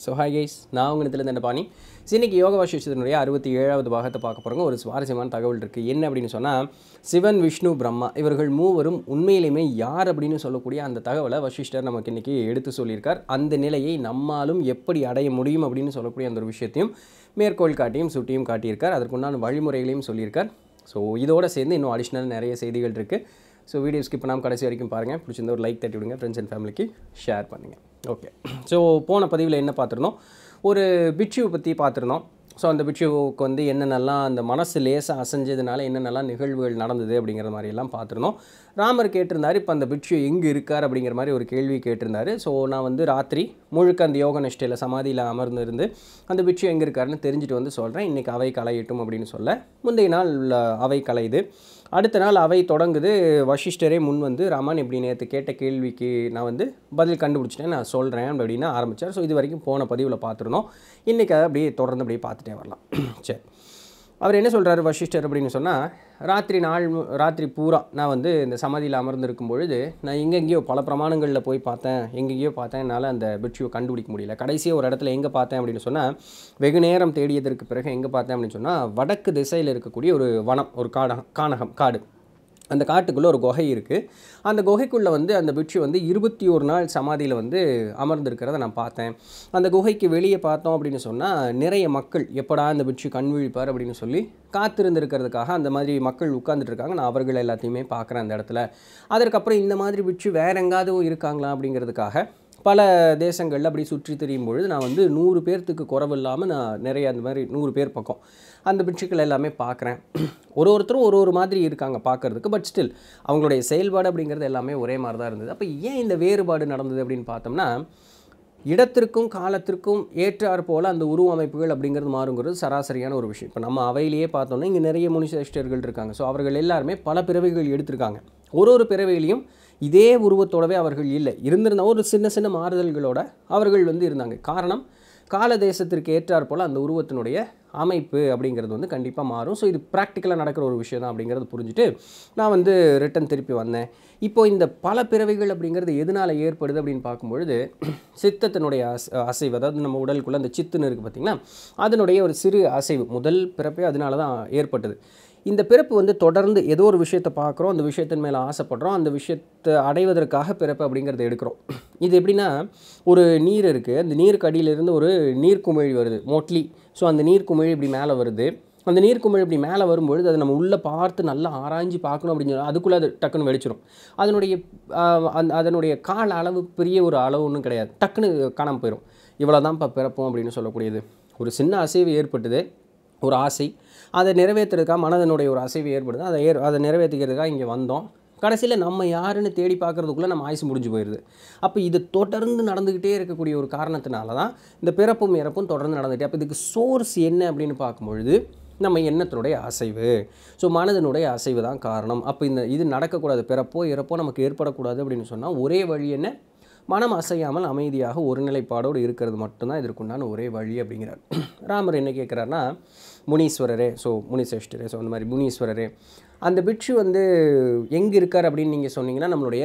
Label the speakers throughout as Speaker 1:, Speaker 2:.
Speaker 1: So hi guys நான் உங்களிடத்துல இந்த பாணி So, இன்னைக்கு யோக வாசிஷத்தினுடைய அறுபத்தி ஏழாவது பாகத்தை பார்க்க போகிறோங்க ஒரு சுவாரஸ்யமான தகவல் இருக்குது என்ன அப்படின்னு சொன்னால் சிவன் விஷ்ணு பிரம்மா இவர்கள் மூவரும் உண்மையிலுமே யார் அப்படின்னு சொல்லக்கூடிய அந்த தகவலை வசிஷ்டர் நமக்கு இன்றைக்கி எடுத்து சொல்லியிருக்கார் அந்த நிலையை நம்மாலும் எப்படி அடைய முடியும் அப்படின்னு சொல்லக்கூடிய அந்த ஒரு விஷயத்தையும் மேற்கோள் காட்டியும் சுட்டியும் காட்டியிருக்கார் அதற்குண்டான வழிமுறைகளையும் சொல்லியிருக்கார் ஸோ இதோட சேர்ந்து இன்னும் அடிஷ்னல் நிறைய செய்திகள் இருக்குது ஸோ வீடியோ ஸ்கிப் பண்ணாமல் கடைசி வரைக்கும் பாருங்கள் பிடிச்சிருந்த ஒரு லைக் தட்டி விடுங்க ஃப்ரெண்ட்ஸ் அண்ட் ஃபேமிலிக்கு ஷேர் பண்ணுங்கள் ஓகே ஸோ போன பதிவில் என்ன பார்த்துருந்தோம் ஒரு பிட்சுவை பற்றி பார்த்துருந்தோம் ஸோ அந்த பிட்சுவுக்கு வந்து என்னென்னலாம் அந்த மனசு லேசாக அசைஞ்சதுனால என்னென்னலாம் நிகழ்வுகள் நடந்தது அப்படிங்கிற மாதிரியெல்லாம் பார்த்துருந்தோம் ராமர் கேட்டிருந்தார் இப்போ அந்த பிட்சு எங்கே இருக்கார் அப்படிங்கிற மாதிரி ஒரு கேள்வி கேட்டிருந்தாரு ஸோ நான் வந்து ராத்திரி முழுக்க அந்த யோக நிஷ்டையில் சமாதியில் அமர்ந்து இருந்து அந்த பிட்சு எங்கே இருக்காருன்னு தெரிஞ்சுட்டு வந்து சொல்கிறேன் இன்றைக்கி அவை களையட்டும் அப்படின்னு சொல்ல முந்தைய நாள் அஹ், அவை கலையுது அடுத்த நாள் அவை தொடங்குது வசிஷ்டரே முன் வந்து ராமன் இப்படி நேற்று கேட்ட கேள்விக்கு நான் வந்து பதில் கண்டுபிடிச்சிட்டேன் நான் சொல்கிறேன் அப்படின்னு ஆரம்பித்தார் ஸோ இது வரைக்கும் போன பதிவில் பார்த்துருந்தோம் இன்றைக்கி அதை அப்படியே தொடர்ந்து அப்படியே பார்த்துட்டே வரலாம் சரி அவர் என்ன சொல்கிறாரு வசிஷ்டர் அப்படின்னு சொன்னால் ராத்திரி நாள் மு- ராத்திரி பூரா நான் வந்து இந்த சமாதியில் அமர்ந்திருக்கும் பொழுது நான் எங்கெங்கேயோ பல பிரமாணங்களில் போய் பார்த்தேன் எங்கெங்கேயோ பார்த்தேன் என்னால் அந்த பிட்சுவை கண்டுபிடிக்க முடியல கடைசியாக ஒரு இடத்துல எங்கே பார்த்தேன் அப்படின்னு சொன்னால் வெகு நேரம் தேடியதற்கு பிறகு எங்கே பார்த்தேன் அப்படின்னு சொன்னால் வடக்கு திசையில் இருக்கக்கூடிய ஒரு வனம் ஒரு காடகம் கானகம் காடு அந்த காட்டுக்குள்ளே ஒரு குகை இருக்குது அந்த குகைக்குள்ளே வந்து அந்த பிட்சு வந்து இருபத்தி ஒரு நாள் சமாதியில் வந்து அமர்ந்திருக்கிறத நான் பார்த்தேன் அந்த குகைக்கு வெளியே பார்த்தோம் அப்படின்னு சொன்னால் நிறைய மக்கள் எப்படா அந்த பிட்சு கண் விழிப்பார் அப்படின்னு சொல்லி காத்திருந்திருக்கிறதுக்காக அந்த மாதிரி மக்கள் உட்கார்ந்துட்டு இருக்காங்க நான் அவர்கள் எல்லாத்தையுமே பார்க்குறேன் அந்த இடத்துல அதற்கப்புறம் இந்த மாதிரி பிட்சு வேற எங்காவது இருக்காங்களா அப்படிங்கிறதுக்காக பல தேசங்களில் அப்படி சுற்றி திரியும் பொழுது நான் வந்து நூறு பேர்த்துக்கு குறவு இல்லாமல் நான் நிறைய அந்த மாதிரி நூறு பேர் பக்கம் அந்த பிட்சுக்கள் எல்லாமே பார்க்குறேன் ஒரு ஒருத்தரும் ஒரு ஒரு மாதிரி இருக்காங்க பார்க்கறதுக்கு பட் ஸ்டில் அவங்களுடைய செயல்பாடு அப்படிங்கிறது எல்லாமே ஒரே மாதிரி தான் இருந்தது அப்போ ஏன் இந்த வேறுபாடு நடந்தது அப்படின்னு பார்த்தோம்னா இடத்திற்கும் காலத்திற்கும் ஏற்றாற் போல அந்த உருவமைப்புகள் அப்படிங்கிறது மாறுங்கிறது சராசரியான ஒரு விஷயம் இப்போ நம்ம அவையிலேயே பார்த்தோம்னா இங்கே நிறைய முனிசிஸ்டர்கள் இருக்காங்க ஸோ அவர்கள் எல்லாருமே பல பிறவிகள் எடுத்திருக்காங்க ஒரு ஒரு பிறவிலையும் இதே உருவத்தோடவே அவர்கள் இல்லை இருந்திருந்த ஒரு சின்ன சின்ன மாறுதல்களோட அவர்கள் வந்து இருந்தாங்க காரணம் கால தேசத்திற்கு ஏற்றாற் போல் அந்த உருவத்தினுடைய அமைப்பு அப்படிங்கிறது வந்து கண்டிப்பாக மாறும் ஸோ இது ப்ராக்டிக்கலாக நடக்கிற ஒரு விஷயம் தான் அப்படிங்கிறது புரிஞ்சுட்டு நான் வந்து ரிட்டன் திருப்பி வந்தேன் இப்போ இந்த பல பிறவிகள் அப்படிங்கிறது எதனால் ஏற்படுது அப்படின்னு பார்க்கும்பொழுது சித்தத்தினுடைய அச அசைவு அதாவது நம்ம உடலுக்குள்ளே அந்த சித்துன்னு இருக்குது பார்த்திங்களா அதனுடைய ஒரு சிறு அசைவு முதல் பிறப்பே அதனால தான் ஏற்பட்டது இந்த பிறப்பு வந்து தொடர்ந்து ஏதோ ஒரு விஷயத்தை பார்க்குறோம் அந்த விஷயத்தின் மேலே ஆசைப்படுறோம் அந்த விஷயத்தை அடைவதற்காக பிறப்பு அப்படிங்கிறத எடுக்கிறோம் இது எப்படின்னா ஒரு நீர் இருக்குது அந்த நீருக்கு அடியிலிருந்து ஒரு நீர்க்குமிழி வருது மோட்லி ஸோ அந்த நீர்க்குமிழி இப்படி மேலே வருது அந்த நீர்க்குமிழி இப்படி மேலே வரும்பொழுது அதை நம்ம உள்ளே பார்த்து நல்லா ஆராய்ஞ்சு பார்க்கணும் அப்படின்னு சொல்லி அதுக்குள்ளே அது டக்குன்னு வெடிச்சிடும் அதனுடைய ஆஹ், அந்த அதனுடைய கால அளவு பெரிய ஒரு அளவு ஒன்றும் கிடையாது டக்குன்னு காணாமல் போயிடும் இவ்வளோ தான் இப்போ பிறப்போம் அப்படின்னு சொல்லக்கூடியது ஒரு சின்ன அசைவு ஏற்பட்டது ஒரு ஆசை அதை நிறைவேற்றுறதுக்காக மனதனுடைய ஒரு அசைவு ஏற்படுது அதை ஏற் அதை நிறைவேற்றிக்கிறதுக்காக இங்கே வந்தோம் கடைசியில் நம்ம யாருன்னு தேடி பார்க்கறதுக்குள்ளே நம்ம ஆயுசு முடிஞ்சு போயிடுது அப்போ இது தொடர்ந்து நடந்துக்கிட்டே இருக்கக்கூடிய ஒரு காரணத்தினால தான் இந்த பிறப்பும் இறப்பும் தொடர்ந்து நடந்துகிட்டே அப்போ இதுக்கு சோர்ஸ் என்ன அப்படின்னு பார்க்கும்பொழுது நம்ம எண்ணத்தினுடைய அசைவு ஸோ மனதினுடைய அசைவு தான் காரணம் அப்போ இந்த இது நடக்கக்கூடாது பிறப்போ இறப்போ நமக்கு ஏற்படக்கூடாது அப்படின்னு சொன்னால் ஒரே வழி என்ன மனம் அசையாமல் அமைதியாக ஒருநிலைப்பாடோடு இருக்கிறது மட்டும்தான் இதற்குண்டான ஒரே வழி அப்படிங்கிறார் ராமர் என்ன கேட்குறாருன்னா முனீஸ்வரரே ஸோ முனிசேஷ்டரே ஸோ அந்த மாதிரி முனீஸ்வரரே அந்த பிட்சு வந்து எங்கே இருக்கார் அப்படின்னு நீங்கள் சொன்னீங்கன்னா நம்மளுடைய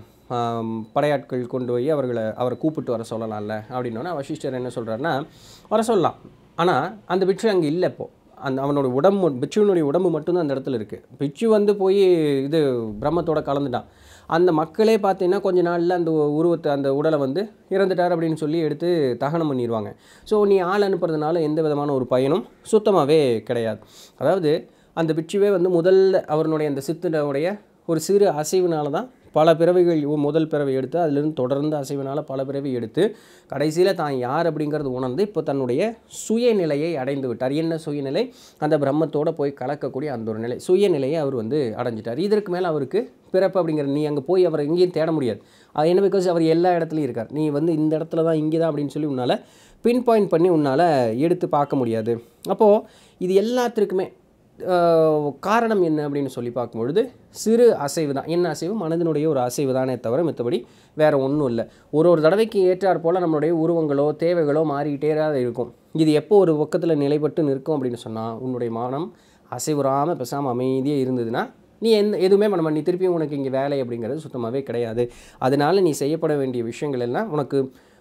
Speaker 1: ஆம், படையாட்கள் கொண்டு போய் அவர்களை அவரை கூப்பிட்டு வர சொல்லலாம்ல அப்படின்னோன்னா வசிஷ்டர் என்ன சொல்கிறாருன்னா வர சொல்லலாம் ஆனால் அந்த பிட்சு அங்கே இல்லை இப்போ அந்த அவனோட உடம்பு பிட்சுவினுடைய உடம்பு மட்டும்தான் அந்த இடத்துல இருக்குது பிட்சு வந்து போய் இது பிரம்மத்தோட கலந்துட்டான் அந்த மக்களே பார்த்தீங்கன்னா கொஞ்ச நாளில் அந்த உருவத்தை அந்த உடலை வந்து இறந்துட்டார் அப்படின்னு சொல்லி எடுத்து தகனம் பண்ணிடுவாங்க ஸோ நீ ஆள் அனுப்புறதுனால எந்த விதமான ஒரு பயனும் சுத்தமாகவே கிடையாது அதாவது அந்த பிட்சுவே வந்து முதல்ல அவருடைய அந்த சித்தனுடைய ஒரு சிறு அசைவுனால தான் பல பிறவிகள் ஒ- முதல் பிறவி எடுத்து அதிலிருந்து தொடர்ந்து அசைவினால் பல பிறவி எடுத்து கடைசியில் தான் யார் அப்படிங்கிறது உணர்ந்து இப்போ தன்னுடைய சுயநிலையை அடைந்து விட்டார் என்ன சுயநிலை அந்த பிரம்மத்தோட போய் கலக்கக்கூடிய அந்த ஒரு நிலை சுயநிலையை அவர் வந்து அடைஞ்சிட்டார் இதற்கு மேலே அவருக்கு பிறப்பு அப்படிங்கிற நீ அங்கே போய் அவரை எங்கேயும் தேட முடியாது அது என்ன பிகாஸ் அவர் எல்லா இடத்துலையும் இருக்கார் நீ வந்து இந்த இடத்துல தான் இங்கே தான் அப்படின்னு சொல்லி உன்னால் பின் பாயிண்ட் பண்ணி உன்னால் எடுத்து பார்க்க முடியாது அப்போது இது எல்லாத்திற்குமே ஆஹ், காரணம் என்ன அப்படின்னு சொல்லி பார்க்கும்பொழுது சிறு அசைவு தான் என்ன அசைவு மனதினுடைய ஒரு அசைவு தானே தவிர மற்றபடி வேறு ஒன்றும் இல்லை ஒரு ஒரு தடவைக்கு ஏற்றாற் போல் நம்மளுடைய உருவங்களோ தேவைகளோ மாறிக்கிட்டே தான் இருக்கும் இது எப்போ ஒரு பக்கத்தில் நிலைப்பட்டு நிற்கும் அப்படின்னு சொன்னால் உன்னுடைய மனம் அசைவுறாமல் பேசாமல் அமைதியாக இருந்ததுன்னா நீ எந்த எதுவுமே பண்ண மாட்ட. நீ திருப்பியும் உனக்கு இங்கே வேலை அப்படிங்கிறது சுத்தமாகவே கிடையாது அதனால நீ செய்யப்பட வேண்டிய விஷயங்கள் எல்லாம் உனக்கு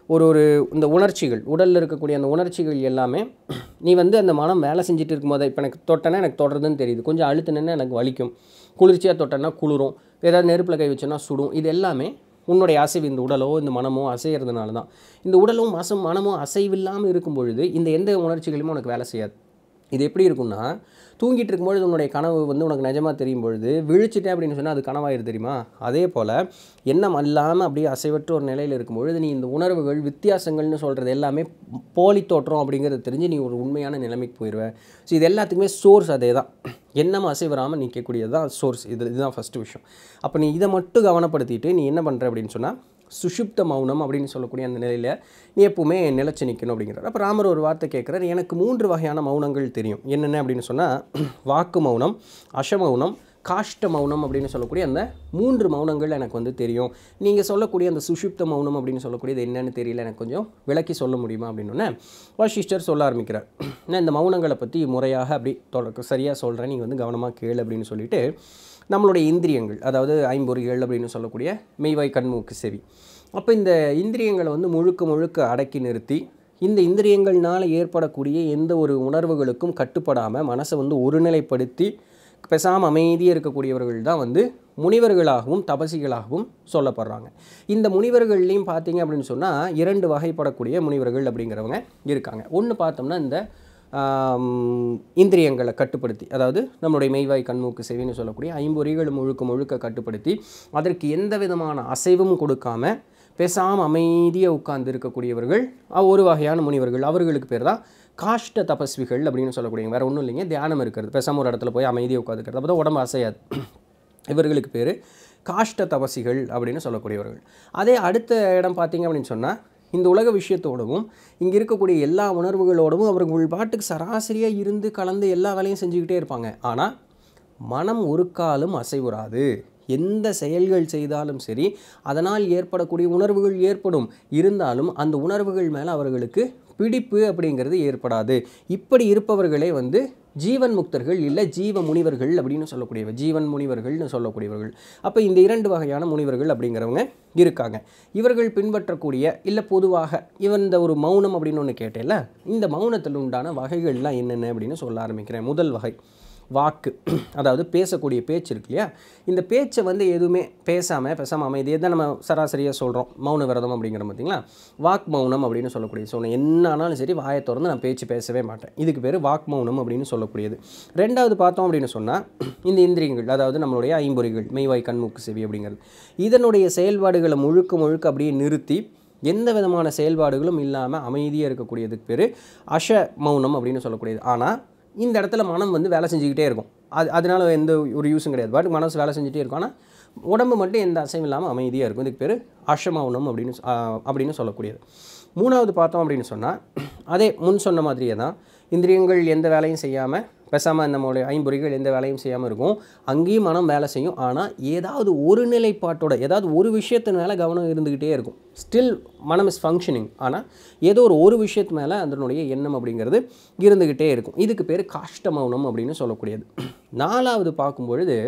Speaker 1: ஒரு ஒரு இந்த உணர்ச்சிகள் உடலில் இருக்கக்கூடிய அந்த உணர்ச்சிகள் எல்லாமே நீ வந்து அந்த மனம் வேலை செஞ்சுட்டு இருக்கும்போது இப்போ எனக்கு தொட்டேன்னா எனக்கு தொடருதுன்னு தெரியுது கொஞ்சம் அழுத்தினேன்னா எனக்கு வலிக்கும் குளிர்ச்சியாக தொட்டேன்னா குளிரும் ஏதாவது நெருப்பில் கை வச்சோன்னா சுடும் இது எல்லாமே உன்னுடைய அசைவு இந்த உடலோ இந்த மனமோ அசைகிறதுனால தான் இந்த உடலும் மசம் மனமும் அசைவில்லாமல் இருக்கும் பொழுது இந்த எந்த உணர்ச்சிகளுமே உனக்கு வேலை செய்யாது இது எப்படி இருக்கும்னா தூங்கிட்டு இருக்கும்பொழுது உன்னுடைய கனவு வந்து உனக்கு நிஜமாக தெரியும் பொழுது விழிச்சிட்டேன் அப்படின்னு சொன்னால் அது கனவாயிரு தெரியுமா அதே போல் எண்ணம் அல்லாமல் அப்படியே அசைவற்ற ஒரு நிலையில் இருக்கும் பொழுது நீ இந்த உணர்வுகள் வித்தியாசங்கள்னு சொல்கிறது எல்லாமே போலி தோற்றம் அப்படிங்கிறது தெரிஞ்சு நீ ஒரு உண்மையான நிலைமைக்கு போயிடுவேன் ஸோ இது எல்லாத்துக்குமே சோர்ஸ் அதே தான் எண்ணம் அசைவராமல் நிற்கக்கூடியது தான் சோர்ஸ் இது இதுதான் ஃபஸ்ட்டு விஷயம் அப்போ நீ இதை மட்டும் கவனப்படுத்திட்டு நீ என்ன பண்ணுற அப்படின்னு சொன்னால் சுஷுப்த மௌனம் அப்படின்னு சொல்லக்கூடிய அந்த நிலையில் நீ எப்பவுமே நிலச்சி நிற்கணும் அப்படிங்கிறார் அப்போ ராமர் ஒரு வார்த்தை கேட்குறாரு எனக்கு மூன்று வகையான மௌனங்கள் தெரியும் என்னென்ன அப்படின்னு சொன்னால் வாக்கு மௌனம் அசமௌனம் காஷ்ட மௌனம் அப்படின்னு சொல்லக்கூடிய அந்த மூன்று மௌனங்கள் எனக்கு வந்து தெரியும் நீங்கள் சொல்லக்கூடிய அந்த சுஷுப்த மௌனம் அப்படின்னு சொல்லக்கூடியது என்னன்னு தெரியல எனக்கு கொஞ்சம் விளக்கி சொல்ல முடியுமா அப்படின்னு வசிஷ்டர் சொல்ல ஆரம்பிக்கிறார் நான் இந்த மௌனங்களை பற்றி முறையாக அப்படி தொடக்க சரியாக சொல்கிறேன் நீங்கள் வந்து கவனமாக கேளு அப்படின்னு சொல்லிட்டு நம்மளுடைய இந்திரியங்கள் அதாவது ஐம்பொறிகள் அப்படின்னு சொல்லக்கூடிய மெய்வாய் கண்மூக்கு செவி அப்போ இந்த இந்திரியங்களை வந்து முழுக்க முழுக்க அடக்கி நிறுத்தி இந்த இந்திரியங்கள்னால் ஏற்படக்கூடிய எந்த ஒரு உணர்வுகளுக்கும் கட்டுப்படாமல் மனசை வந்து ஒருநிலைப்படுத்தி பேசாமல் அமைதியாக இருக்கக்கூடியவர்கள் தான் வந்து முனிவர்களாகவும் தபசிகளாகவும் சொல்லப்படுறாங்க இந்த முனிவர்கள்லையும் பார்த்தீங்க அப்படின்னு சொன்னால் இரண்டு வகைப்படக்கூடிய முனிவர்கள் அப்படிங்கிறவங்க இருக்காங்க ஒன்று பார்த்தோம்னா இந்த ஆம், இந்திரியங்களை கட்டுப்படுத்தி அதாவது நம்மளுடைய மெய்வாய் கண்மூக்கு செவின்னு சொல்லக்கூடிய ஐம்பொறிகள் முழுக்க முழுக்க கட்டுப்படுத்தி அதற்கு எந்த விதமான அசைவும் கொடுக்காம பேசாமல் அமைதியாக உட்கார்ந்து இருக்கக்கூடியவர்கள் அஹ், ஒரு வகையான முனிவர்கள் அவர்களுக்கு பேர் தான் காஷ்ட தபஸ்விகள் அப்படின்னு சொல்லக்கூடிய வேறு ஒன்றும் இல்லைங்க தியானம் இருக்கிறது பேசாமல் ஒரு இடத்துல போய் அமைதியாக உட்காந்துக்கிறது அப்போ தான் உடம்பு அசையாது இவர்களுக்கு பேர் காஷ்ட தபசிகள் அப்படின்னு சொல்லக்கூடியவர்கள் அதே அடுத்த இடம் பார்த்தீங்க அப்படின்னு சொன்னால் இந்த உலக விஷயத்தோடவும் இங்கே இருக்கக்கூடிய எல்லா உணர்வுகளோடவும் அவர்கள் பாட்டுக்கு சராசரியாக இருந்து கலந்து எல்லா வேலையும் செஞ்சுக்கிட்டே இருப்பாங்க ஆனால் மனம் ஒரு காலும் அசைவுறாது எந்த செயல்கள் செய்தாலும் சரி அதனால் ஏற்படக்கூடிய உணர்வுகள் ஏற்படும் இருந்தாலும் அந்த உணர்வுகள் மேலே அவர்களுக்கு பிடிப்பு அப்படிங்கிறது ஏற்படாது இப்படி இருப்பவர்களே வந்து ஜீவன் முக்தர்கள் இல்லை ஜீவ முனிவர்கள் அப்படின்னு சொல்லக்கூடியவர் ஜீவன் முனிவர்கள்னு சொல்லக்கூடியவர்கள் அப்போ இந்த இரண்டு வகையான முனிவர்கள் அப்படிங்கிறவங்க இருக்காங்க இவர்கள் பின்பற்றக்கூடிய இல்லை பொதுவாக இவன் இந்த ஒரு மௌனம் அப்படின்னு ஒன்று கேட்டேன்ல இந்த மௌனத்தில் உண்டான வகைகள்லாம் என்னென்ன அப்படின்னு சொல்ல ஆரம்பிக்கிறேன் முதல் வகை வாக்கு அதாவது பேசக்கூடிய பேச்சு இருக்கு இல்லையா இந்த பேச்சை வந்து எதுவுமே பேசாமல் பேசாமல் அமைதியை தான் நம்ம சராசரியாக சொல்கிறோம் மௌன விரதம் அப்படிங்கிற பார்த்தீங்களா வாக் மௌனம் அப்படின்னு சொல்லக்கூடிய ஸோ என்ன ஆனாலும் சரி வாயை திறந்து நான் பேச்சு பேசவே மாட்டேன் இதுக்கு பேர் வாக் மௌனம் அப்படின்னு சொல்லக்கூடியது ரெண்டாவது பார்த்தோம் அப்படின்னு சொன்னால் இந்த இந்திரியங்கள் அதாவது நம்மளுடைய ஐம்பொறிகள் மெய்வாய் கண்மூக்கு செவி அப்படிங்கிறது இதனுடைய செயல்பாடுகளை முழுக்க முழுக்க அப்படியே நிறுத்தி எந்த விதமான செயல்பாடுகளும் இல்லாமல் அமைதியாக இருக்கக்கூடியதுக்கு பேர் அஷ மௌனம் அப்படின்னு சொல்லக்கூடியது ஆனால் இந்த இடத்துல மனம் வந்து வேலை செஞ்சுக்கிட்டே இருக்கும் அது அதனால எந்த ஒரு யூஸும் கிடையாது பட் மனசு வேலை செஞ்சுட்டே இருக்கும் ஆனால் உடம்பு மட்டும் எந்த அசைவும் இல்லாமல் அமைதியாக இருக்கும் இதுக்கு பேர் அஷமௌனம் அப்படின்னு சொ- ஆ, அப்படின்னு சொல்லக்கூடியது மூணாவது பார்த்தோம் அப்படின்னு சொன்னால் அதே முன் சொன்ன மாதிரியே தான் இந்திரியங்கள் எந்த வேலையும் செய்யாமல் பேசாமல் நம்மளுடைய ஐம்பொறிகள் எந்த வேலையும் செய்யாமல் இருக்கும் அங்கேயும் மனம் வேலை செய்யும் ஆனால் ஏதாவது ஒரு நிலைப்பாட்டோட ஏதாவது ஒரு விஷயத்து மேலே கவனம் இருந்துக்கிட்டே இருக்கும் ஸ்டில் மனம் இஸ் ஃபங்க்ஷனிங் ஆனால் ஏதோ ஒரு ஒரு விஷயத்து மேலே அதனுடைய எண்ணம் அப்படிங்கிறது இருந்துக்கிட்டே இருக்கும் இதுக்கு பேர் காஷ்ட மௌனம் அப்படின்னு சொல்லக்கூடியது நாலாவது பார்க்கும் பொழுது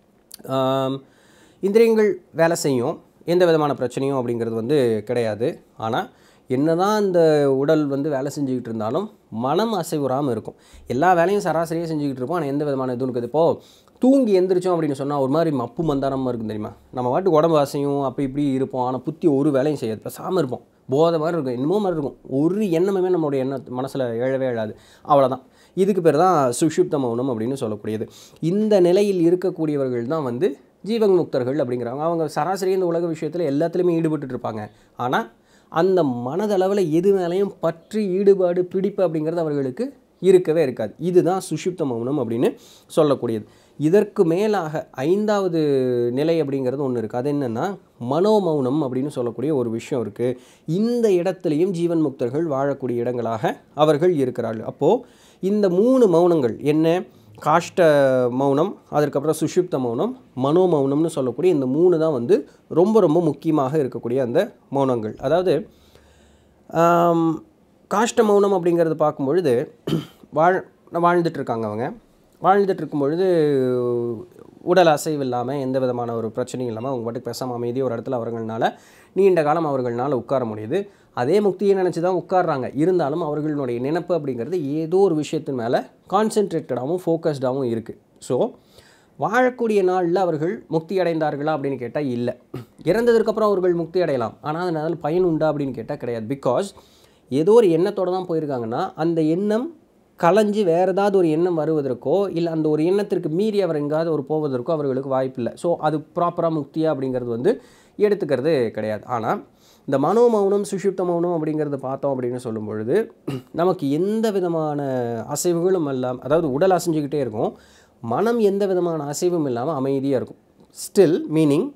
Speaker 1: ஆம், இந்திரியங்கள் வேலை செய்யும் எந்த விதமான பிரச்சனையும் அப்படிங்கிறது வந்து கிடையாது ஆனால் என்னதான் இந்த உடல் வந்து வேலை செஞ்சுக்கிட்டு இருந்தாலும் மனம் அசைவுறாமல் இருக்கும் எல்லா வேலையும் சராசரியாக செஞ்சுக்கிட்டு இருப்போம் ஆனால் எந்த விதமான இதுவும் இருக்குது இப்போது தூங்கி எந்திரிச்சோம் அப்படின்னு சொன்னால் ஒரு மாதிரி மப்பு மந்தாரமாக இருக்கும் தெரியுமா நம்ம பாட்டுக்கு உடம்பு அசையும் அப்படி இப்படி இருப்போம் ஆனால் புத்தி ஒரு வேலையும் செய்யாது பேசாமல் இருப்போம் போதை மாதிரி இருக்கும் என்னமோ மாதிரி இருக்கும் ஒரு எண்ணமுமே நம்மளுடைய எண்ண மனசில் எழவே எழாது அவ்வளோதான் இதுக்கு பேர் தான் சுஷுப்த மௌனம் அப்படின்னு சொல்லக்கூடியது இந்த நிலையில் இருக்கக்கூடியவர்கள் தான் வந்து ஜீவன் முக்தர்கள் அப்படிங்கிறாங்க அவங்க சராசரி இந்த உலக விஷயத்தில் எல்லாத்துலேயுமே ஈடுபட்டுட்டு இருப்பாங்க ஆனால் அந்த மனதளவில் எது மேலேயும் பற்றி ஈடுபாடு பிடிப்பு அப்படிங்கிறது அவர்களுக்கு இருக்கவே இருக்காது இதுதான் சுஷுப்த மௌனம் அப்படின்னு சொல்லக்கூடியது இதற்கு மேலாக ஐந்தாவது நிலை அப்படிங்கிறது ஒன்று இருக்குது அது என்னென்னா மனோமௌனம் அப்படின்னு சொல்லக்கூடிய ஒரு விஷயம் இருக்குது இந்த இடத்துலையும் ஜீவன் முக்தர்கள் வாழக்கூடிய இடங்களாக அவர்கள் இருக்கிறார்கள் அப்போது இந்த மூணு மௌனங்கள் என்ன காஷ்ட மௌனம் அதற்கப்புறம் சுஷுப்த மௌனம் மனோ மௌனம்னு சொல்லக்கூடிய இந்த மூணு தான் வந்து ரொம்ப ரொம்ப முக்கியமாக இருக்கக்கூடிய அந்த மௌனங்கள் அதாவது ஆம், காஷ்ட மௌனம் அப்படிங்கிறது பார்க்கும் பொழுது வாழ் வாழ்ந்துட்டு இருக்காங்க அவங்க வாழ்ந்துட்டு இருக்கும் பொழுது உடல் அசைவு இல்லாமல் எந்த விதமான ஒரு பிரச்சனையும் இல்லாமல் அவங்க பாட்டுக்கு பேசாமல் அமைதியாக ஒரு இடத்துல அவர்கள்னால நீண்ட காலம் அவர்கள்னால உட்கார முடியுது அதே முக்தியை நினச்சி தான் உட்கார்றாங்க இருந்தாலும் அவர்களுடைய நினைப்பு அப்படிங்கிறது ஏதோ ஒரு விஷயத்தின் மேலே கான்சென்ட்ரேட்டடாகவும் ஃபோக்கஸ்டாகவும் இருக்குது ஸோ வாழக்கூடிய நாளில் அவர்கள் முக்தி அடைந்தார்களா அப்படின்னு கேட்டால் இல்லை இறந்ததுக்கப்புறம் அவர்கள் முக்தி அடையலாம் ஆனால் அதனால் பயன் உண்டா அப்படின்னு கேட்டால் கிடையாது பிகாஸ் ஏதோ ஒரு எண்ணத்தோடு தான் போயிருக்காங்கன்னா அந்த எண்ணம் கலைஞ்சு வேறு ஏதாவது ஒரு எண்ணம் வருவதற்கோ இல்லை அந்த ஒரு எண்ணத்திற்கு மீறி அவர் எங்காவது ஒரு போவதற்கோ அவர்களுக்கு வாய்ப்பு இல்லை ஸோ அது ப்ராப்பராக முக்தியா அப்படிங்கிறது வந்து எடுத்துக்கிறது கிடையாது ஆனால் இந்த மனோ மௌனம் சுஷுப்த மௌனம் அப்படிங்கிறது பார்த்தோம் அப்படின்னு சொல்லும் பொழுது நமக்கு எந்த விதமான அசைவுகளும் இல்லாமல் அதாவது உடல் அசைஞ்சுக்கிட்டே இருக்கும் மனம் எந்த விதமான அசைவும் இல்லாமல் அமைதியாக இருக்கும் ஸ்டில் மீனிங்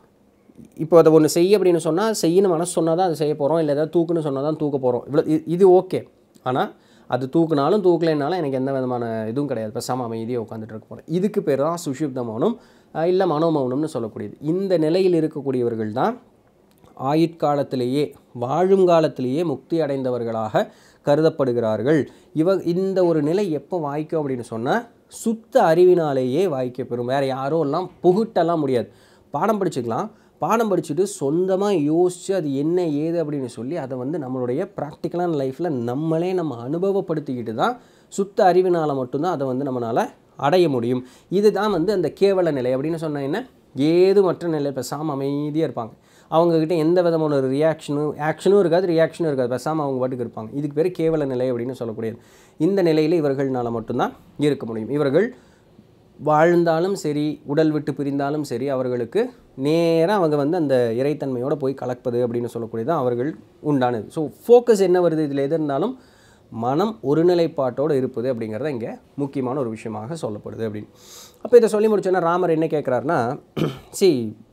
Speaker 1: இப்போ அதை ஒன்று செய்ய அப்படின்னு சொன்னால் செய்யணும் மனசு சொன்னால் தான் அதை செய்ய போகிறோம் இல்லை ஏதாவது தூக்குன்னு சொன்னால் தான் தூக்க போகிறோம் இவ்வளோ இ- இது ஓகே ஆனால் அது தூக்குனாலும் தூக்கலைனாலும் எனக்கு எந்த விதமான இதுவும் கிடையாது பேசாமல் அமைதியாக உட்காந்துட்டு இருக்க போகிறேன் இதுக்கு பேர் தான் சுஷுப்த மௌனம் அஹ் இல்லை மனோமௌனம்னு சொல்லக்கூடியது இந்த நிலையில் இருக்கக்கூடியவர்கள் தான் ஆயுட்காலத்திலேயே வாழும் காலத்திலேயே முக்தி அடைந்தவர்களாக கருதப்படுகிறார்கள் இவ இந்த ஒரு நிலை எப்போ வாய்க்கும் அப்படின்னு சொன்னால் சுத்த அறிவினாலேயே வாய்க்க பெறும் வேறு யாரோ எல்லாம் புகுட்டெல்லாம் முடியாது பாடம் படிச்சுக்கலாம் பாடம் படிச்சுட்டு சொந்தமாக யோசித்து அது என்ன ஏது அப்படின்னு சொல்லி அதை வந்து நம்மளுடைய ப்ராக்டிக்கலான லைஃப்பில் நம்மளே நம்ம அனுபவப்படுத்திக்கிட்டு தான் சுத்த அறிவினால் மட்டும்தான் அதை வந்து நம்மளால் அடைய முடியும் இதுதான் வந்து அந்த கேவல நிலை அப்படின்னு சொன்னால் என்ன ஏது மற்ற நிலை பேசாமல் அமைதியாக இருப்பாங்க அவங்கக்கிட்ட எந்த விதமான ஒரு ரியாக்ஷனும் ஆக்ஷனும் இருக்காது ரியாக்ஷனும் இருக்காது பேசாமல் அவங்க பாட்டுக்கு இருப்பாங்க இதுக்கு பேர் கேவல நிலை அப்படின்னு சொல்லக்கூடியது இந்த நிலையில் இவர்கள்னால மட்டும்தான் இருக்க முடியும் இவர்கள் வாழ்ந்தாலும் சரி உடல் விட்டு பிரிந்தாலும் சரி அவர்களுக்கு நேராக அவங்க வந்து அந்த இறைத்தன்மையோடு போய் கலப்பது அப்படின்னு சொல்லக்கூடியது தான் அவர்கள் உண்டானது ஸோ ஃபோக்கஸ் என்ன வருது இதில் எது இருந்தாலும் மனம் ஒருநிலைப்பாட்டோடு இருப்பது அப்படிங்கிறத இங்கே முக்கியமான ஒரு விஷயமாக சொல்லப்படுது அப்படின்னு அப்போ இதை சொல்லி முடிச்சோன்னா ராமர் என்ன கேட்குறாருன்னா சி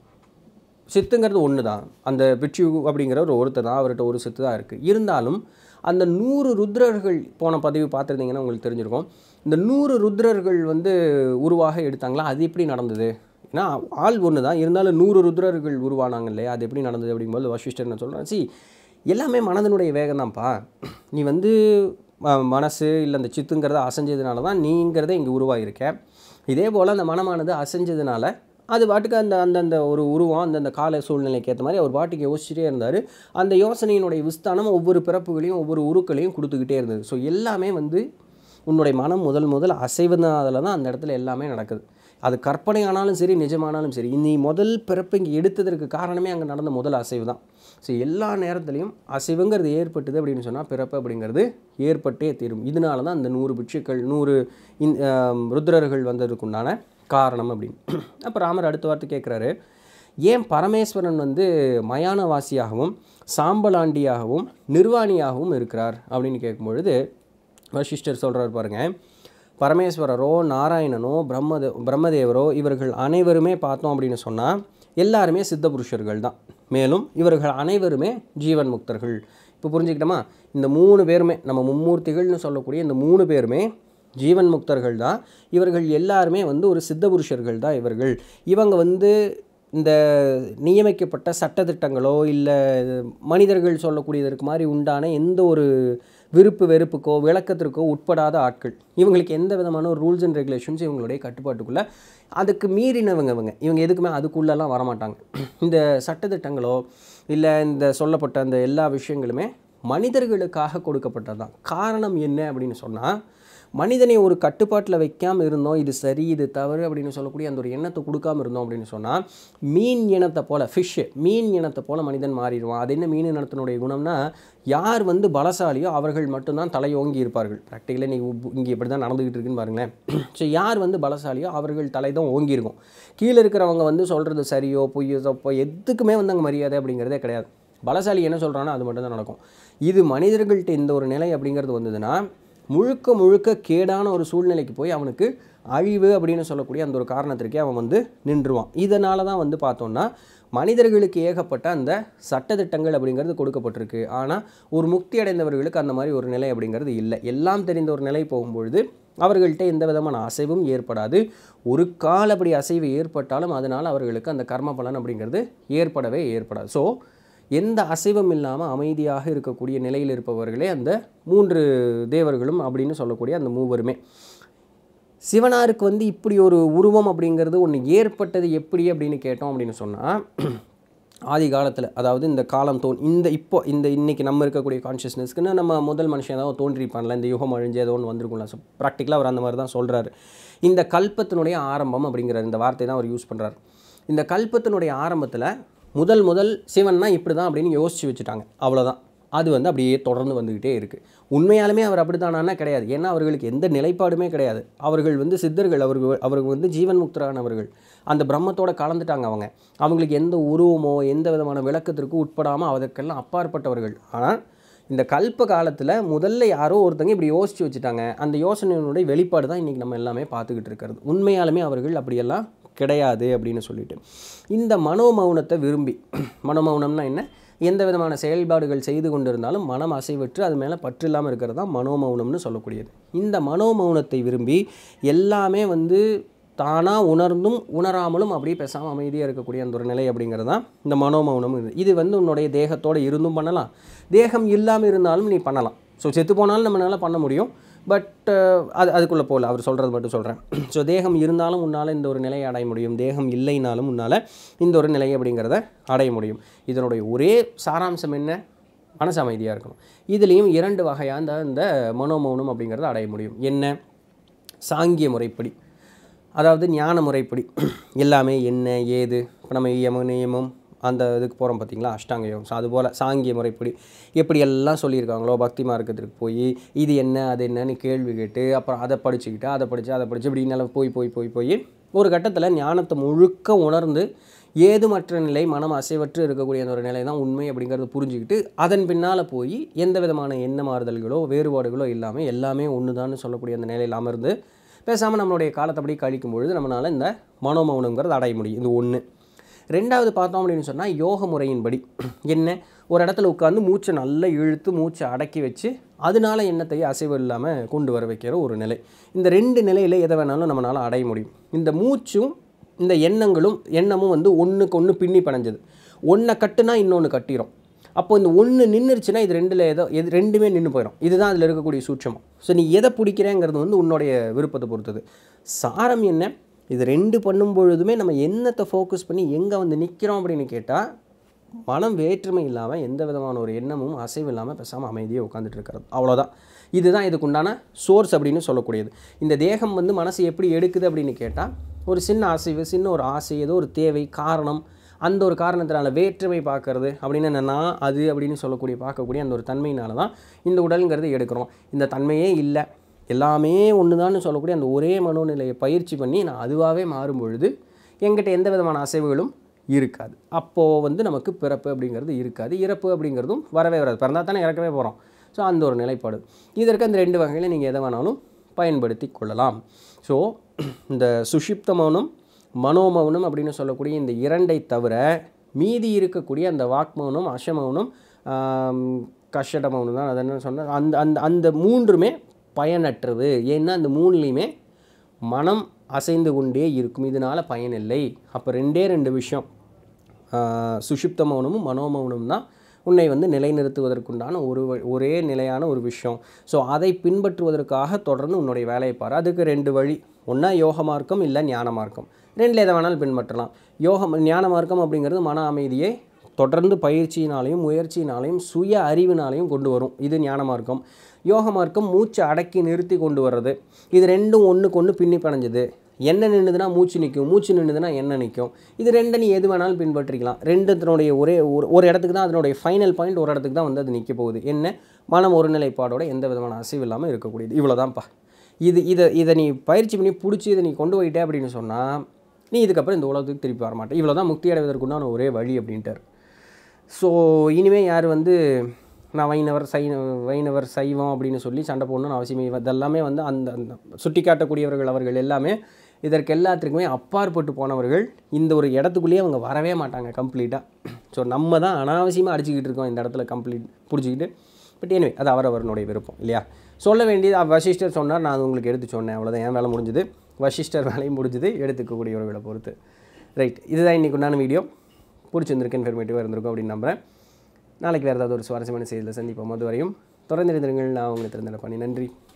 Speaker 1: சித்துங்கிறது ஒன்று தான் அந்த பிட்சு அப்படிங்கிற ஒரு ஒருத்தர் தான் அவர்கிட்ட ஒரு சித்து தான் இருக்குது இருந்தாலும் அந்த நூறு ருத்ரர்கள் போன பதிவு பார்த்துருந்தீங்கன்னா உங்களுக்கு தெரிஞ்சிருக்கும் இந்த நூறு ருத்ரர்கள் வந்து உருவாக எடுத்தாங்களா அது எப்படி நடந்தது ஏன்னா ஆள் ஒன்று தான் இருந்தாலும் நூறு ருத்ரர்கள் உருவானாங்க இல்லையா அது எப்படி நடந்தது அப்படிங்கும்போது வசிஷ்டர் என்ன சொல்கிறேன் சி எல்லாமே மனதனுடைய வேகம் தான்ப்பா நீ வந்து ம- மனசு இல்லை அந்த சித்துங்கிறத அசைஞ்சதுனால தான் நீங்கிறத இங்கே உருவாகிருக்க இதே போல் அந்த மனமானது அசைஞ்சதுனால அது பாட்டுக்கு அந்த அந்தந்த ஒரு உருவம் அந்தந்த கால சூழ்நிலைக்கு ஏற்ற மாதிரி அவர் பாட்டுக்கு யோசிச்சுட்டே இருந்தார் அந்த யோசனையினுடைய விஸ்தானம் ஒவ்வொரு பிறப்புகளையும் ஒவ்வொரு உருக்களையும் கொடுத்துக்கிட்டே இருந்தது ஸோ எல்லாமே வந்து உன்னுடைய மனம் முதல் முதல் அசைவதனால தான் அந்த இடத்துல எல்லாமே நடக்குது அது கற்பனை ஆனாலும் சரி நிஜமானாலும் சரி நீ முதல் பிறப்பு இங்கே எடுத்ததற்கு காரணமே அங்கே நடந்த முதல் அசைவு தான் ஸோ எல்லா நேரத்துலையும் அசைவுங்கிறது ஏற்பட்டது அப்படின்னு சொன்னால் பிறப்பு அப்படிங்கிறது ஏற்பட்டே தீரும் இதனால தான் அந்த நூறு பிட்சுக்கள் நூறு இந் ஆம், ருத்ரர்கள் வந்ததுக்குண்டான காரணம் அப்படின்னு அப்போ ராமர் அடுத்த வார்த்தை கேட்குறாரு ஏன் பரமேஸ்வரன் வந்து மயானவாசியாகவும் சாம்பலாண்டியாகவும் நிர்வாணியாகவும் இருக்கிறார் அப்படின்னு கேட்கும்பொழுது வசிஷ்டர் சொல்கிறார் பாருங்க பரமேஸ்வரரோ நாராயணனோ பிரம்மதே பிரம்மதேவரோ இவர்கள் அனைவருமே பார்த்தோம் அப்படின்னு சொன்னால் எல்லாருமே சித்த புருஷர்கள் தான் மேலும் இவர்கள் அனைவருமே ஜீவன் முக்தர்கள் இப்போ புரிஞ்சுக்கிட்டோமா இந்த மூணு பேருமே நம்ம மும்மூர்த்திகள்னு சொல்லக்கூடிய இந்த மூணு பேருமே ஜீவன் முக்தர்கள் தான் இவர்கள் எல்லாருமே வந்து ஒரு சித்த புருஷர்கள் தான் இவர்கள் இவங்க வந்து இந்த நியமிக்கப்பட்ட சட்டதிட்டங்களோ இல்லை மனிதர்கள் சொல்லக்கூடியதற்கு மாதிரி உண்டான எந்த ஒரு விருப்பு வெறுப்புக்கோ விளக்கத்திற்கோ உட்படாத ஆட்கள் இவங்களுக்கு எந்த விதமான ஒரு ரூல்ஸ் அண்ட் ரெகுலேஷன்ஸ் இவங்களுடைய கட்டுப்பாட்டுக்குள்ளே அதுக்கு மீறினவங்க இவங்க இவங்க எதுக்குமே அதுக்குள்ளெல்லாம் வரமாட்டாங்க இந்த சட்டதிட்டங்களோ இல்லை இந்த சொல்லப்பட்ட அந்த எல்லா விஷயங்களுமே மனிதர்களுக்காக கொடுக்கப்பட்டது தான் காரணம் என்ன அப்படின்னு சொன்னால் மனிதனை ஒரு கட்டுப்பாட்டில் வைக்காமல் இருந்தோம் இது சரி இது தவறு அப்படின்னு சொல்லக்கூடிய அந்த ஒரு எண்ணத்தை கொடுக்காம இருந்தோம் அப்படின்னு சொன்னால் மீன் இனத்தை போல் ஃபிஷ்ஷு மீன் இனத்தை போல் மனிதன் மாறிடுவான் அது என்ன மீன் இனத்தினுடைய குணம்னா யார் வந்து பலசாலியோ அவர்கள் மட்டும்தான் தலையோங்கி இருப்பார்கள் ப்ராக்டிக்கலாக நீங்கள் இங்கே இப்படி தான் நடந்துக்கிட்டு இருக்குன்னு பாருங்களேன் ஸோ யார் வந்து பலசாலியோ அவர்கள் தலை தான் ஓங்கி இருக்கும் கீழே இருக்கிறவங்க வந்து சொல்கிறது சரியோ பொய்யோ தப்போ எதுக்குமே வந்து அங்கே மரியாதை அப்படிங்கிறதே கிடையாது பலசாலி என்ன சொல்கிறானோ அது மட்டும் தான் நடக்கும் இது மனிதர்கள்ட்ட இந்த ஒரு நிலை அப்படிங்கிறது வந்ததுன்னா முழுக்க முழுக்க கேடான ஒரு சூழ்நிலைக்கு போய் அவனுக்கு அழிவு அப்படின்னு சொல்லக்கூடிய அந்த ஒரு காரணத்திற்கே அவன் வந்து நின்றுவான் இதனால தான் வந்து பார்த்தோம்னா மனிதர்களுக்கு ஏகப்பட்ட அந்த சட்டதிட்டங்கள் அப்படிங்கிறது கொடுக்கப்பட்டிருக்கு ஆனால் ஒரு முக்தி அடைந்தவர்களுக்கு அந்த மாதிரி ஒரு நிலை அப்படிங்கிறது இல்லை எல்லாம் தெரிந்த ஒரு நிலை போகும்பொழுது அவர்கள்ட்ட எந்த விதமான அசைவும் ஏற்படாது ஒரு கால் அப்படி அசைவு ஏற்பட்டாலும் அதனால் அவர்களுக்கு அந்த கர்ம பலன் அப்படிங்கிறது ஏற்படவே ஏற்படாது ஸோ எந்த அசைவும் இல்லாமல் அமைதியாக இருக்கக்கூடிய நிலையில் இருப்பவர்களே அந்த மூன்று தேவர்களும் அப்படின்னு சொல்லக்கூடிய அந்த மூவருமே சிவனாருக்கு வந்து இப்படி ஒரு உருவம் அப்படிங்கிறது ஒன்று ஏற்பட்டது எப்படி அப்படின்னு கேட்டோம் அப்படின்னு சொன்னால் ஆதி காலத்தில் அதாவது இந்த காலம் தோன் இந்த இப்போ இந்த இன்னைக்கு நம்ம இருக்கக்கூடிய கான்ஷியஸ்னஸ்க்குன்னு நம்ம முதல் மனுஷன் ஏதாவது தோன்றிருப்பான்ல இந்த யுகம் அழிஞ்சு ஏதோ ஒன்று வந்திருக்கும்ல ஸோ ப்ராக்டிக்கலாக அவர் அந்த மாதிரி தான் சொல்கிறாரு இந்த கல்பத்தினுடைய ஆரம்பம் அப்படிங்கிற இந்த வார்த்தை தான் அவர் யூஸ் பண்ணுறாரு இந்த கல்பத்தினுடைய ஆரம்பத்தில் முதல் முதல் சிவன்னா இப்படி தான் அப்படின்னு யோசிச்சு வச்சுட்டாங்க அவ்வளோதான் அது வந்து அப்படியே தொடர்ந்து வந்துக்கிட்டே இருக்குது உண்மையாலுமே அவர் அப்படித்தானா கிடையாது ஏன்னா அவர்களுக்கு எந்த நிலைப்பாடுமே கிடையாது அவர்கள் வந்து சித்தர்கள் அவர்கள் அவர்கள் வந்து ஜீவன் முக்தரானவர்கள் அந்த பிரம்மத்தோட கலந்துட்டாங்க அவங்க அவங்களுக்கு எந்த உருவமோ எந்த விதமான விளக்கத்திற்கும் உட்படாமல் அதற்கெல்லாம் அப்பாற்பட்டவர்கள் ஆனால் இந்த கல்ப காலத்தில் முதல்ல யாரோ ஒருத்தங்க இப்படி யோசித்து வச்சுட்டாங்க அந்த யோசனையினுடைய வெளிப்பாடு தான் இன்றைக்கி நம்ம எல்லாமே பார்த்துக்கிட்டு இருக்கிறது உண்மையாலுமே அவர்கள் அப்படியெல்லாம் கிடையாது அப்படின்னு சொல்லிட்டு இந்த மனோமௌனத்தை விரும்பி மனோமௌனம்னா என்ன எந்த விதமான செயல்பாடுகள் செய்து கொண்டிருந்தாலும் மனம் அசைவற்று அது மேலே பற்று இல்லாமல் இருக்கிறது தான் மனோமௌனம்னு சொல்லக்கூடியது இந்த மனோமௌனத்தை விரும்பி எல்லாமே வந்து தானாக உணர்ந்தும் உணராமலும் அப்படியே பேசாமல் அமைதியாக இருக்கக்கூடிய அந்த ஒரு நிலை அப்படிங்கிறது தான் இந்த மனோமௌனம் இது இது வந்து உன்னுடைய தேகத்தோடு இருந்தும் பண்ணலாம் தேகம் இல்லாமல் இருந்தாலும் நீ பண்ணலாம் ஸோ செத்து போனாலும் நம்மளால பண்ண முடியும் பட் அது அதுக்குள்ளே போகல அவர் சொல்கிறது மட்டும் சொல்கிறேன் ஸோ தேகம் இருந்தாலும் உன்னால் இந்த ஒரு நிலையை அடைய முடியும் தேகம் இல்லைனாலும் உன்னால் இந்த ஒரு நிலை அப்படிங்கிறத அடைய முடியும் இதனுடைய ஒரே சாராம்சம் என்ன மனசு அமைதியாக இருக்கணும் இதுலேயும் இரண்டு வகையாக இந்த இந்த மனோமௌனம் அப்படிங்கிறத அடைய முடியும் என்ன சாங்கிய முறைப்படி அதாவது ஞான முறைப்படி எல்லாமே என்ன ஏது இப்போ நம்ம யம நியமம் அந்த இதுக்கு போகிறோம் பார்த்தீங்களா அஷ்டாங்க யோகம் ஸோ அதுபோல் சாங்கிய முறைப்படி எப்படி எல்லாம் சொல்லியிருக்காங்களோ பக்தி மார்க்கத்திற்கு போய் இது என்ன அது என்னன்னு கேள்வி கேட்டு அப்புறம் அதை படிச்சுக்கிட்டு அதை படித்து அதை படித்து இப்படி நல்லா போய் போய் போய் போய் ஒரு கட்டத்தில் ஞானத்தை முழுக்க உணர்ந்து ஏதுமற்ற நிலை மனம் அசைவற்று இருக்கக்கூடிய அந்த ஒரு நிலை தான் உண்மை அப்படிங்கிறத புரிஞ்சுக்கிட்டு அதன் பின்னால் போய் எந்த விதமான எண்ண மாறுதல்களோ வேறுபாடுகளோ இல்லாமல் எல்லாமே ஒன்று தான் சொல்லக்கூடிய அந்த நிலையில் அமர்ந்து பேசாமல் நம்மளுடைய காலத்தை அப்படி கழிக்கும் பொழுது நம்மளால் இந்த மனோமௌனங்கிறது அடைய முடியும் இது ஒன்று ரெண்டாவது பார்த்தோம் அப்படின்னு சொன்னால் யோக முறையின்படி என்ன ஒரு இடத்துல உட்காந்து மூச்சை நல்லா இழுத்து மூச்சை அடக்கி வச்சு அதனால எண்ணத்தை அசைவு இல்லாமல் கொண்டு வர வைக்கிற ஒரு நிலை இந்த ரெண்டு நிலையில் எதை வேணாலும் நம்மளால் அடைய முடியும் இந்த மூச்சும் இந்த எண்ணங்களும் எண்ணமும் வந்து ஒன்றுக்கு ஒன்று பின்னி பிணைஞ்சது ஒன்றை கட்டுனா இன்னொன்று கட்டிடும் அப்போ இந்த ஒன்று நின்றுச்சுன்னா இது ரெண்டில் ஏதோ எது ரெண்டுமே நின்று போயிடும் இதுதான் அதில் இருக்கக்கூடிய சூட்சமம் ஸோ நீ எதை பிடிக்கிறேங்கிறது வந்து உன்னுடைய விருப்பத்தை பொறுத்தது சாரம் என்ன இது ரெண்டு பண்ணும் பொழுதுமே நம்ம எண்ணத்தை ஃபோக்கஸ் பண்ணி எங்கே வந்து நிற்கிறோம் அப்படின்னு கேட்டால் மனம் வேற்றுமை இல்லாமல் எந்த விதமான ஒரு எண்ணமும் அசைவு இல்லாமல் பேசாமல் அமைதியாக உட்காந்துட்டு இருக்கிறது அவ்வளோதான் இதுதான் இதுக்குண்டான சோர்ஸ் அப்படின்னு சொல்லக்கூடியது இந்த தேகம் வந்து மனசு எப்படி எடுக்குது அப்படின்னு கேட்டால் ஒரு சின்ன அசைவு சின்ன ஒரு ஆசை ஏதோ ஒரு தேவை காரணம் அந்த ஒரு காரணத்தினால வேற்றுமை பார்க்கறது அப்படின்னு என்ன நான் அது அப்படின்னு சொல்லக்கூடிய பார்க்கக்கூடிய அந்த ஒரு தன்மையினால தான் இந்த உடலுங்கிறது எடுக்கிறோம் இந்த தன்மையே இல்லை எல்லாமே ஒன்று சொல்லக்கூடிய அந்த ஒரே மனோநிலையை பயிற்சி பண்ணி நான் அதுவாகவே மாறும் பொழுது எங்கிட்ட எந்த விதமான அசைவுகளும் இருக்காது அப்போது வந்து நமக்கு பிறப்பு அப்படிங்கிறது இருக்காது இறப்பு அப்படிங்கிறதும் வரவே வராது பிறந்தா தானே இறக்கவே போகிறோம் ஸோ அந்த ஒரு நிலைப்பாடு இதற்கு அந்த ரெண்டு வகையில் நீங்கள் எதை வேணாலும் பயன்படுத்தி கொள்ளலாம் ஸோ இந்த சுஷிப்த மௌனம் மனோமௌனம் அப்படின்னு சொல்லக்கூடிய இந்த இரண்டை தவிர மீதி இருக்கக்கூடிய அந்த வாக்மௌனம் அசமௌனம் ஆம், கஷட மௌனம் தான் அது என்ன சொன்ன அந்த அந்த அந்த மூன்றுமே பயனற்றது ஏன்னா அந்த மூணுலேயுமே மனம் அசைந்து கொண்டே இருக்கும் இதனால் பயனில்லை அப்போ ரெண்டே ரெண்டு விஷயம் ஆஹ் சுஷுப்த மௌனமும் மனோமௌனமும் தான் உன்னை வந்து நிலைநிறுத்துவதற்குண்டான ஒரு வ- ஒரே நிலையான ஒரு விஷயம் ஸோ அதை பின்பற்றுவதற்காக தொடர்ந்து உன்னுடைய வேலையை பாரு அதுக்கு ரெண்டு வழி ஒன்றா யோக மார்க்கம் இல்லை ஞான மார்க்கம் ரெண்டில் எதை வேணாலும் பின்பற்றலாம் யோகம் ஞான மார்க்கம் அப்படிங்கிறது மன அமைதியை தொடர்ந்து பயிற்சியினாலையும் முயற்சியினாலையும் சுய அறிவினாலையும் கொண்டு வரும் இது ஞான மார்க்கம் யோக மார்க்கம் மூச்சை அடக்கி நிறுத்தி கொண்டு வர்றது இது ரெண்டும் ஒன்றுக்கு ஒன்று பின்னி பிணைஞ்சது எண்ணெய் நின்றுதுன்னா மூச்சு நிற்கும் மூச்சு நின்றுதுன்னா எண்ணெய் நிற்கும் இது ரெண்டை நீ எது வேணாலும் பின்பற்றிக்கலாம் ரெண்டுத்தினுடைய ஒரே ஒரு ஒரு இடத்துக்கு தான் அதனுடைய ஃபைனல் பாயிண்ட் ஒரு இடத்துக்கு தான் வந்து அது நிற்க போகுது என்ன மனம் ஒருநிலைப்பாடோட எந்த விதமான அசைவு இல்லாமல் இருக்கக்கூடியது இவ்வளோதான்ப்பா இது இதை இதை நீ பயிற்சி பண்ணி பிடிச்சி இதை நீ கொண்டு போயிட்டே அப்படின்னு சொன்னால் நீ இதுக்கப்புறம் இந்த உலகத்துக்கு திருப்பி வர மாட்டே இவ்வளோ தான் முக்தி அடைவதற்குண்டான ஒரே வழி அப்படின்ட்டார் ஸோ இனிமேல் யார் வந்து நான் வைணவர் சை வைணவர் சைவம் அப்படின்னு சொல்லி சண்டை போடணும்னு அவசியமே இல்லை. இதெல்லாமே வந்து அந்த அந்த சுட்டி காட்டக்கூடியவர்கள் அவர்கள் எல்லாமே இதற்கு எல்லாத்துக்குமே அப்பாற்பட்டு போனவர்கள் இந்த ஒரு இடத்துக்குள்ளேயே அவங்க வரவே மாட்டாங்க கம்ப்ளீட்டாக ஸோ நம்ம தான் அனாவசியமாக அடிச்சுக்கிட்டு இருக்கோம் இந்த இடத்துல கம்ப்ளீட் பிடிச்சிக்கிட்டு பட் எனவே அது அவரவர்களுடைய விருப்பம் இல்லையா சொல்ல வேண்டியது அவ- வசிஷ்டர் சொன்னார் நான் அது உங்களுக்கு எடுத்து சொன்னேன் அவ்வளோதான் என் வேலை முடிஞ்சுது வசிஷ்டர் வேலையும் முடிஞ்சுது எடுத்துக்கக்கூடியவர்களை பொறுத்து ரைட் இதுதான் இன்றைக்கு உண்டான வீடியோ பிடிச்சிருந்திருக்கு இன்ஃபர்மேட்டிவாக இருந்திருக்கும் அப்படின்னு நம்புறேன் நாளைக்கு வேறு ஏதாவது ஒரு சுவாரஸ்யமான செய்தியில் சந்திப்போம் அது வரையும் தொடர்ந்து இருந்திருங்கள் நான் உங்களுக்கு திறந்த பண்ணி நன்றி